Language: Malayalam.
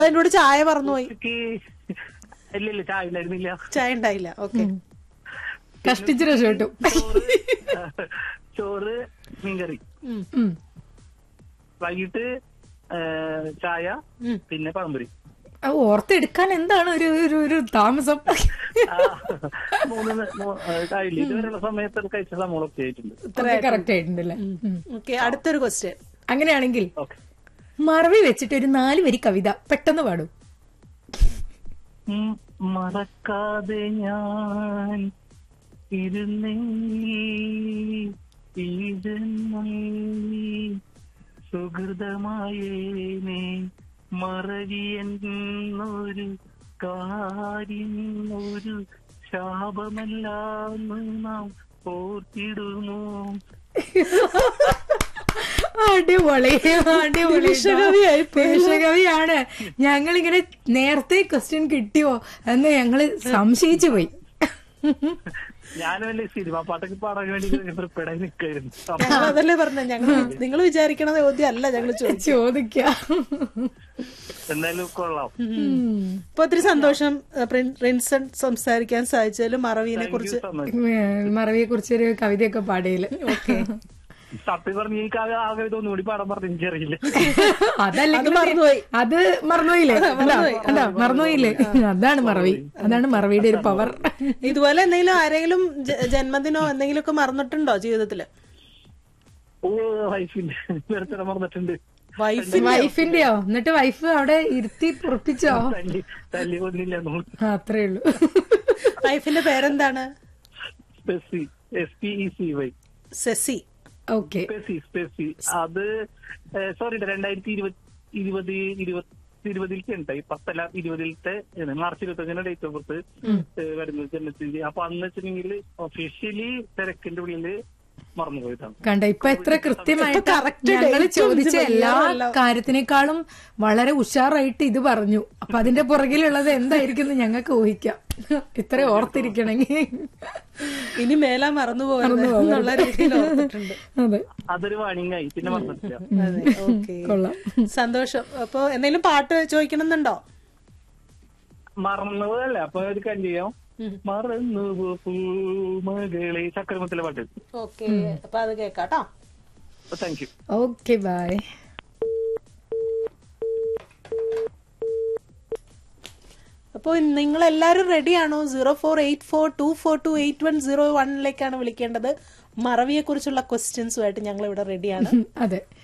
എന്നോട് ചായ മറന്നുപോയി ഉച്ചക്ക് ഇല്ല ഇല്ല ചായ ഉണ്ടായിരുന്നില്ല ചായ ഉണ്ടായില്ല ഓക്കെ കഷ്ടിച്ച് രക്ഷപ്പെട്ടു ചോറ് ചോറ് മീൻകറി ഉം. വൈകിട്ട് ആ, ചായ പിന്നെ പഴംപൊരി ആ, ഓർത്തെടുക്കാൻ എന്താണ് ഒരു ഒരു ഒരു താമസം ആ, മൂന്ന് ന- മൂ- ആ, ആയില്ല ഇതുവരെയുള്ള സമയത്ത് കഴിച്ച സംഭവങ്ങളൊക്കെ ആയിട്ടുണ്ട് കറക്റ്റ് ആയിട്ടുണ്ടല്ലേ ഉം. ഓക്കെ അടുത്തൊരു ക്വസ്റ്റ്യൻ അങ്ങനെയാണെങ്കിൽ ഓക്കെ മറവി വെച്ചിട്ട് ഒരു നാല് വരി കവിത പെട്ടെന്ന് പാടും ഉം, മറക്കാതെ ഞാൻ ഇരുന്നെങ്കിൽ ഈ ജന്മം സുഹൃതമായേനെ മറവിയെന്നൊരു കാര്യം ഒരു ശാപമല്ലാന്ന് നാം ഓർത്തിടുന്നു അടിപൊളി അടിപൊളി ദേശകവിയായി ദേശകവിയാണ് ഞങ്ങളിങ്ങനെ നേരത്തെ ക്വസ്റ്റ്യൻ കിട്ടിയോ എന്ന് ഞങ്ങള് സംശയിച്ചു പോയി ഞാനും അല്ലേ സിനിമ പാട്ടൊക്കെ പാടാൻ വേണ്ടി പ്രിപ്പയർഡ് ആയി നിൽക്കായിരുന്നു ഞങ്ങൾ അതല്ലേ പറഞ്ഞ ഞങ്ങൾ നിങ്ങൾ വിചാരിക്കണ ചോദ്യം അല്ല ഞങ്ങൾ ചോദിച്ചു ചോദിക്കാം എന്തായാലും കൊള്ളാം ഇപ്പൊ ഒത്തിരി സന്തോഷം ഏഹ്, പ്രിൻ- റിൻസൺ സംസാരിക്കാൻ സാധിച്ചതിലും മറവീനെ കുറിച്ച് Thank you so much. മറവിയെ കുറിച്ചൊരു കവിതയൊക്കെ പാടിയില്ല ഓക്കെ സത്യം പറഞ്ഞ എനിക്ക് ആകെ ആകെ ഇതൊന്നും കൂടി പാടാൻ പറഞ്ഞു എനിക്കറിയില്ല അതല്ലെങ്കിൽ അത് മറന്നുപോയി. അത് മറന്നുപോയില്ലേ അല്ല അല്ല മറന്നുപോയില്ലേ അതാണ് മറവി അതാണ് മറവിയുടെ ഒരു പവർ ഇതുപോലെ എന്തെങ്കിലും ആരെങ്കിലും ജ- ജന്മദിനോ എന്തെങ്കിലും ഒക്കെ മറന്നിട്ടുണ്ടോ ജീവിതത്തില് ഓ വൈഫിന്റെ ബർത്ത്ഡേ മറന്നിട്ടുണ്ട് വൈഫ് വൈഫിന്റെയോ എന്നിട്ട് വൈഫ് അവിടെ ഇരുത്തി പൊറപ്പിച്ചോ തല്ലി തല്ലി കൊന്നില്ല ആ, അത്രേ ഉള്ളൂ വൈഫിന്റെ പേരെന്താണ് Specy S P E C Y സെസി ഓക്കെ സ്പെസി സ്പെസി അത് സോറി രണ്ടായിരത്തി ഇരുപത് ഇരുപത് ഇരുപത്തി ഇരുപതിലേക്ക് ഉണ്ടായി പത്തല്ല ഇരുപതിലത്തെ ഏ, മാർച്ച് ഇരുപത്തഞ്ചിന് ഡേറ്റ് ഓഫ് ബർത്ത് വരുന്നത് ജനത്തിന്റെ അപ്പൊ അന്ന് വെച്ചിട്ടുണ്ടെങ്കിൽ ഒഫീഷ്യലി തിരക്കിന്റെ ഉള്ളില് മറന്നുപോയതാണ് കണ്ട ഇപ്പൊ എത്ര കൃത്യമായിട്ട് correct ഞങ്ങൾ date ചോദിച്ച ഉം എല്ലാ എല്ലാം. കാര്യത്തിനേക്കാളും വളരെ ഉഷാറായിട്ട് ഇത് പറഞ്ഞു അപ്പൊ അതിന്റെ പുറകിലുള്ളത് എന്തായിരിക്കും എന്ന് ഞങ്ങൾക്ക് ഊഹിക്കാം ഇത്ര ഓർത്തിരിക്കണമെങ്കിൽ ഇനി മേലാ മറന്നു പോകരുത് എന്നുള്ള രീതിയിൽ ഓർത്തിട്ടുണ്ട് അതെ അതൊരു വാണിംഗ് ആയി പിന്നെ മറന്നിട്ടില്ല അതെ ഓക്കെ കൊള്ളാം സന്തോഷം അപ്പൊ എന്തെങ്കിലും പാട്ട് ചോദിക്കണമെന്നുണ്ടോ മറന്നതല്ല അപ്പൊ ഒരു കാര്യം ചെയ്യാം മറന്നു മകളെ ചക്രമത്തിലെ പാട്ട് ഓക്കെ അപ്പൊ അത് കേക്കാട്ടോ താങ്ക് യു ഓക്കെ ബൈ അപ്പോൾ നിങ്ങൾ എല്ലാവരും റെഡിയാണോ zero four eight four two four two eight one zero വണ്ണിലേക്കാണ് വിളിക്കേണ്ടത് മറവിയെ കുറിച്ചുള്ള ക്വസ്റ്റ്യൻസുമായിട്ട് ഞങ്ങൾ ഇവിടെ റെഡിയാണ് അതെ